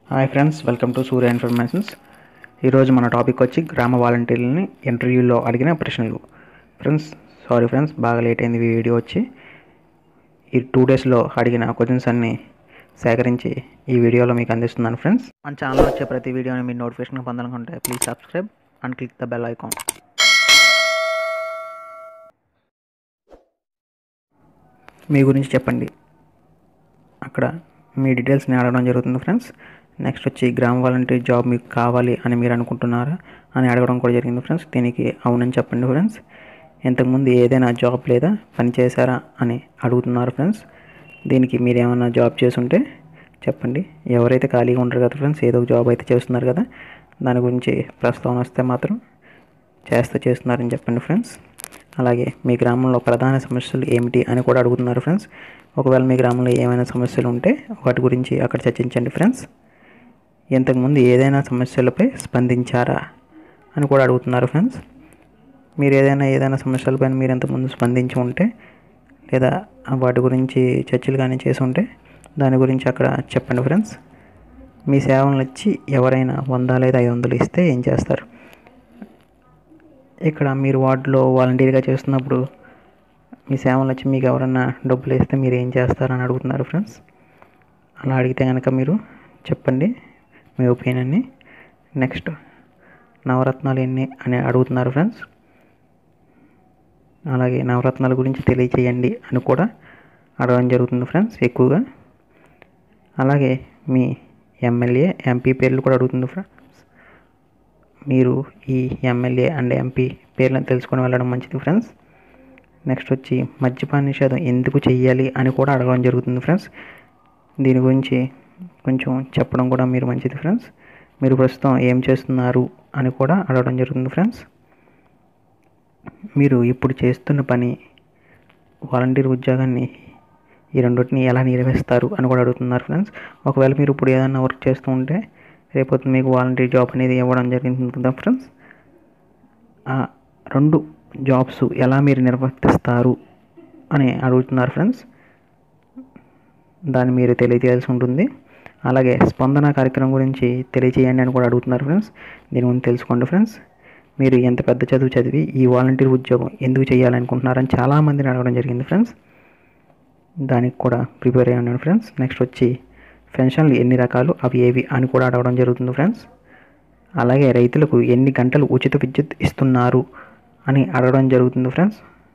hi friends welcome to Surya informations ఈరోజు మన topic వచ్చి గ్రామ వాలంటీర్లని ఇంటర్వ్యూలో అడిగిన ప్రశ్నలు ఫ్రెండ్స్ సారీ ఫ్రెండ్స్ బాగా లేట్ అయింది ఈ వీడియో వచ్చి ఈ టూ డేస్లో అడిగిన క్వశ్చన్స్ అన్ని సేకరించి ఈ వీడియోలో మీకు అందిస్తున్నాను ఫ్రెండ్స్ మన ఛానల్లో వచ్చే ప్రతి వీడియోని మీరు నోటిఫికేషన్ పొందాలనుకుంటే please subscribe and click the bell icon మీ గురించి చెప్పండి అక్కడ మీ డీటెయిల్స్ని అడగడం జరుగుతుంది ఫ్రెండ్స్ నెక్స్ట్ వచ్చి గ్రామ వాలంటీర్ జాబ్ మీకు కావాలి అని మీరు అనుకుంటున్నారా అని అడగడం కూడా జరిగింది ఫ్రెండ్స్ దీనికి అవునని చెప్పండి ఫ్రెండ్స్ ఇంతకుముందు ఏదైనా జాబ్ లేదా పని చేశారా అని అడుగుతున్నారు ఫ్రెండ్స్ దీనికి మీరు ఏమైనా జాబ్ చేసుంటే చెప్పండి ఎవరైతే ఖాళీగా ఉంటారు కదా ఫ్రెండ్స్ ఏదో ఒక జాబ్ అయితే చేస్తున్నారు కదా దాని గురించి ప్రస్తావన వస్తే మాత్రం చేస్తూ చేస్తున్నారని చెప్పండి ఫ్రెండ్స్ అలాగే మీ గ్రామంలో ప్రధాన సమస్యలు ఏమిటి అని కూడా అడుగుతున్నారు ఫ్రెండ్స్ ఒకవేళ మీ గ్రామంలో ఏమైనా సమస్యలు ఉంటే వాటి గురించి అక్కడ చర్చించండి ఫ్రెండ్స్ ఇంతకుముందు ఏదైనా సమస్యలపై స్పందించారా అని కూడా అడుగుతున్నారు ఫ్రెండ్స్ మీరు ఏదైనా ఏదైనా సమస్యలపైన మీరు ఇంతకుముందు స్పందించి ఉంటే లేదా వాటి గురించి చర్చలు కానీ చేసి ఉంటే దాని గురించి అక్కడ చెప్పండి ఫ్రెండ్స్ మీ సేవలను వచ్చి ఎవరైనా వంద లేదా ఐదు వందలు ఇస్తే ఏం చేస్తారు ఇక్కడ మీరు వార్డులో వాలంటీర్గా చేస్తున్నప్పుడు మీ సేవలు వచ్చి మీకు ఎవరైనా డబ్బులు ఇస్తే మీరు ఏం చేస్తారని అడుగుతున్నారు ఫ్రెండ్స్ అలా అడిగితే కనుక మీరు చెప్పండి మీ ఒపీనియన్ని నెక్స్ట్ నవరత్నాలు ఎన్ని అని అడుగుతున్నారు ఫ్రెండ్స్ అలాగే నవరత్నాల గురించి తెలియచేయండి అని కూడా అడగడం జరుగుతుంది ఫ్రెండ్స్ ఎక్కువగా అలాగే మీ ఎమ్మెల్యే ఎంపీ పేర్లు కూడా అడుగుతుంది ఫ్రెండ్స్ మీరు ఈ ఎమ్మెల్యే అండ్ ఎంపీ పేర్లను తెలుసుకొని వెళ్ళడం మంచిది ఫ్రెండ్స్ నెక్స్ట్ వచ్చి మద్యపాన నిషేధం ఎందుకు చెయ్యాలి అని కూడా అడగడం జరుగుతుంది ఫ్రెండ్స్ దీని గురించి కొంచెం చెప్పడం కూడా మీరు మంచిది ఫ్రెండ్స్ మీరు ప్రస్తుతం ఏం చేస్తున్నారు అని కూడా అడగడం జరుగుతుంది ఫ్రెండ్స్ మీరు ఇప్పుడు చేస్తున్న పని వాలంటీర్ ఉద్యోగాన్ని ఈ రెండింటిని ఎలా నిర్వహిస్తారు అని కూడా అడుగుతున్నారు ఫ్రెండ్స్ ఒకవేళ మీరు ఇప్పుడు ఏదైనా వర్క్ చేస్తూ ఉంటే రేపొద్దు మీకు వాలంటీర్ జాబ్ అనేది ఇవ్వడం జరిగింది కదా ఫ్రెండ్స్ ఆ రెండు జాబ్స్ ఎలా మీరు నిర్వర్తిస్తారు అని అడుగుతున్నారు ఫ్రెండ్స్ దాన్ని మీరు తెలియజేయాల్సి ఉంటుంది అలాగే స్పందన కార్యక్రమం గురించి తెలియజేయండి అని కూడా అడుగుతున్నారు ఫ్రెండ్స్ దీని గురించి తెలుసుకోండి ఫ్రెండ్స్ మీరు ఎంత పెద్ద చదువు చదివి ఈ వాలంటీర్ ఉద్యోగం ఎందుకు చేయాలనుకుంటున్నారని చాలామందిని అడగడం జరిగింది ఫ్రెండ్స్ దానికి కూడా ప్రిపేర్ అయ్యి ఉన్నాను ఫ్రెండ్స్ నెక్స్ట్ వచ్చి పెన్షన్లు ఎన్ని రకాలు అవి ఏవి అని కూడా అడగడం జరుగుతుంది ఫ్రెండ్స్ అలాగే రైతులకు ఎన్ని గంటలు ఉచిత విద్యుత్ ఇస్తున్నారు అని అడగడం జరుగుతుంది ఫ్రెండ్స్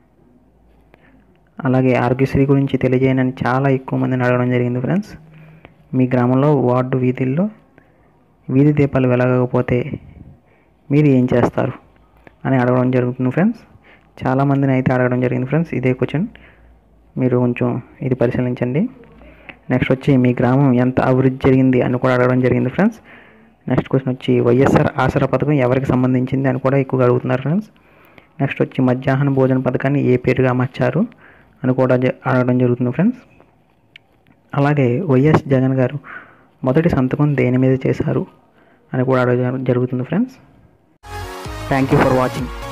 అలాగే ఆరోగ్యశ్రీ గురించి తెలియజేయనని చాలా ఎక్కువ మందిని అడగడం జరిగింది ఫ్రెండ్స్ మీ గ్రామంలో వార్డు వీధుల్లో వీధి దీపాలు వెలగకపోతే మీరు ఏం చేస్తారు అని అడగడం జరుగుతుంది ఫ్రెండ్స్ చాలామందిని అయితే అడగడం జరిగింది ఫ్రెండ్స్ ఇదే క్వశ్చన్ మీరు కొంచెం ఇది పరిశీలించండి నెక్స్ట్ వచ్చి మీ గ్రామం ఎంత అభివృద్ధి జరిగింది అని కూడా అడగడం జరిగింది ఫ్రెండ్స్ నెక్స్ట్ క్వశ్చన్ వచ్చి వైఎస్ఆర్ ఆసరా పథకం ఎవరికి సంబంధించింది అని కూడా ఎక్కువగా అడుగుతున్నారు ఫ్రెండ్స్ నెక్స్ట్ వచ్చి మధ్యాహ్న భోజన పథకాన్ని ఏ పేరుగా అమర్చారు అని కూడా అడగడం జరుగుతుంది ఫ్రెండ్స్ అలాగే వైఎస్ జగన్ గారు మొదటి సంతకం దేని మీద చేశారు అని కూడా అడగడం జరుగుతుంది friends thank you for watching